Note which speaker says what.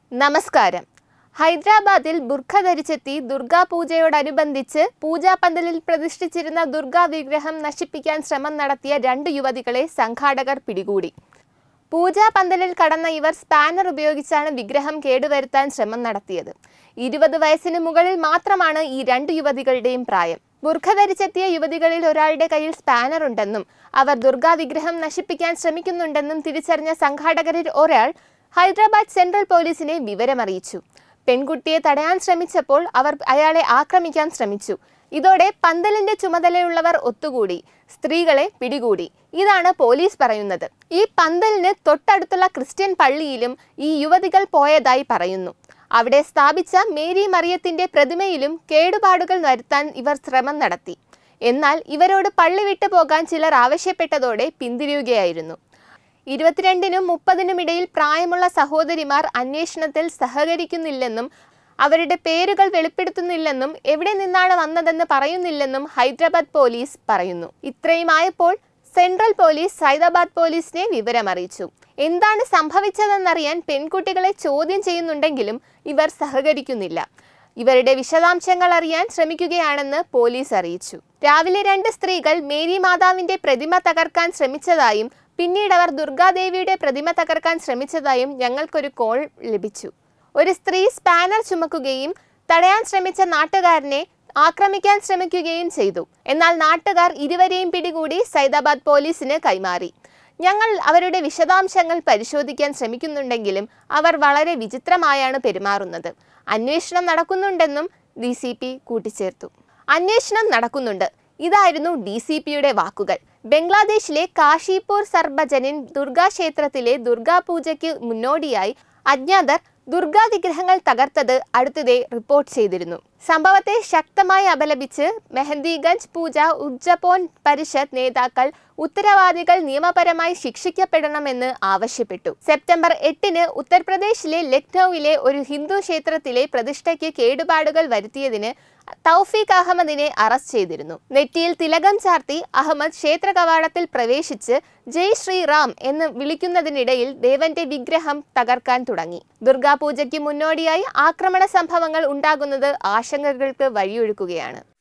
Speaker 1: നമസ്കാരം ഹൈദരാബാദിൽ ബുർഖ ധരിച്ചെത്തി ദുർഗാ പൂജയോടനുബന്ധിച്ച് പൂജാപന്തലിൽ പ്രതിഷ്ഠിച്ചിരുന്ന ദുർഗാ വിഗ്രഹം നശിപ്പിക്കാൻ ശ്രമം നടത്തിയ രണ്ട് യുവതികളെ സംഘാടകർ പിടികൂടി പൂജാപന്തലിൽ കടന്ന ഇവർ സ്പാനർ ഉപയോഗിച്ചാണ് വിഗ്രഹം കേടുവരുത്താൻ ശ്രമം നടത്തിയത് ഇരുപത് വയസ്സിന് മുകളിൽ മാത്രമാണ് ഈ രണ്ട് യുവതികളുടെയും പ്രായം ബുർഖ ധരിച്ചെത്തിയ യുവതികളിൽ ഒരാളുടെ കയ്യിൽ സ്പാനർ ഉണ്ടെന്നും അവർ ദുർഗാ വിഗ്രഹം നശിപ്പിക്കാൻ ശ്രമിക്കുന്നുണ്ടെന്നും തിരിച്ചറിഞ്ഞ സംഘാടകരിൽ ഒരാൾ ഹൈദരാബാദ് സെൻട്രൽ പോലീസിനെ വിവരമറിയിച്ചു പെൺകുട്ടിയെ തടയാൻ ശ്രമിച്ചപ്പോൾ അവർ അയാളെ ആക്രമിക്കാൻ ശ്രമിച്ചു ഇതോടെ പന്തലിന്റെ ചുമതലയുള്ളവർ ഒത്തുകൂടി സ്ത്രീകളെ പിടികൂടി ഇതാണ് പോലീസ് പറയുന്നത് ഈ പന്തലിന് തൊട്ടടുത്തുള്ള ക്രിസ്ത്യൻ പള്ളിയിലും ഈ യുവതികൾ പോയതായി പറയുന്നു അവിടെ സ്ഥാപിച്ച മേരി മറിയത്തിന്റെ പ്രതിമയിലും കേടുപാടുകൾ വരുത്താൻ ഇവർ ശ്രമം നടത്തി എന്നാൽ ഇവരോട് പള്ളി വിട്ടു പോകാൻ ചിലർ ആവശ്യപ്പെട്ടതോടെ പിന്തിരിയുകയായിരുന്നു ഇരുപത്തിരണ്ടിനും മുപ്പതിനും ഇടയിൽ പ്രായമുള്ള സഹോദരിമാർ അന്വേഷണത്തിൽ സഹകരിക്കുന്നില്ലെന്നും അവരുടെ പേരുകൾ വെളിപ്പെടുത്തുന്നില്ലെന്നും എവിടെ നിന്നാണ് വന്നതെന്ന് പറയുന്നില്ലെന്നും ഹൈദരാബാദ് പോലീസ് പറയുന്നു ഇത്രയുമായപ്പോൾ സെൻട്രൽ പോലീസ് ഹൈദരാബാദ് പോലീസിനെ വിവരമറിയിച്ചു എന്താണ് സംഭവിച്ചതെന്നറിയാൻ പെൺകുട്ടികളെ ചോദ്യം ചെയ്യുന്നുണ്ടെങ്കിലും ഇവർ സഹകരിക്കുന്നില്ല ഇവരുടെ വിശദാംശങ്ങൾ അറിയാൻ ശ്രമിക്കുകയാണെന്ന് പോലീസ് അറിയിച്ചു രാവിലെ രണ്ട് സ്ത്രീകൾ മേരി മാതാവിന്റെ പ്രതിമ തകർക്കാൻ ശ്രമിച്ചതായും പിന്നീട് അവർ ദുർഗാദേവിയുടെ പ്രതിമ തകർക്കാൻ ശ്രമിച്ചതായും ഞങ്ങൾക്കൊരു കോൾ ലഭിച്ചു ഒരു സ്ത്രീ സ്പാനർ ചുമക്കുകയും തടയാൻ ശ്രമിച്ച നാട്ടുകാരനെ ആക്രമിക്കാൻ ശ്രമിക്കുകയും ചെയ്തു എന്നാൽ നാട്ടുകാർ ഇരുവരെയും പിടികൂടി സൈദാബാദ് പോലീസിന് കൈമാറി ഞങ്ങൾ അവരുടെ വിശദാംശങ്ങൾ പരിശോധിക്കാൻ ശ്രമിക്കുന്നുണ്ടെങ്കിലും അവർ വളരെ വിചിത്രമായാണ് പെരുമാറുന്നത് അന്വേഷണം നടക്കുന്നുണ്ടെന്നും ഡി സി പി കൂട്ടിച്ചേർത്തു അന്വേഷണം നടക്കുന്നുണ്ട് ഇതായിരുന്നു ഡി സി പിയുടെ വാക്കുകൾ ബംഗ്ലാദേശിലെ കാശിപൂർ സർബജനിൻ ദുർഗാ ക്ഷേത്രത്തിലെ ദുർഗാപൂജയ്ക്ക് മുന്നോടിയായി അജ്ഞാതർ ദുർഗാ വിഗ്രഹങ്ങൾ തകർത്തത് അടുത്തിടെ റിപ്പോർട്ട് ചെയ്തിരുന്നു സംഭവത്തെ ശക്തമായി അപലപിച്ച് മെഹന്ദിഗഞ്ച് പൂജ ഉജ്ജപോൻ പരിഷത്ത് നേതാക്കൾ ഉത്തരവാദികൾ നിയമപരമായി ശിക്ഷിക്കപ്പെടണമെന്ന് ആവശ്യപ്പെട്ടു സെപ്റ്റംബർ എട്ടിന് ഉത്തർപ്രദേശിലെ ലക്നൌവിലെ ഒരു ഹിന്ദു ക്ഷേത്രത്തിലെ പ്രതിഷ്ഠയ്ക്ക് കേടുപാടുകൾ വരുത്തിയതിന് തൗഫീഖ് അഹമ്മദിനെ അറസ്റ്റ് ചെയ്തിരുന്നു നെറ്റിയിൽ തിലകം ചാർത്തി അഹമ്മദ് ക്ഷേത്ര കവാടത്തിൽ പ്രവേശിച്ച് ജയ് ശ്രീറാം എന്ന് വിളിക്കുന്നതിനിടയിൽ ദേവന്റെ വിഗ്രഹം തകർക്കാൻ തുടങ്ങി ദുർഗാപൂജയ്ക്ക് മുന്നോടിയായി ആക്രമണ സംഭവങ്ങൾ ഉണ്ടാകുന്നത് ആശങ്കകൾക്ക് വഴിയൊഴുക്കുകയാണ്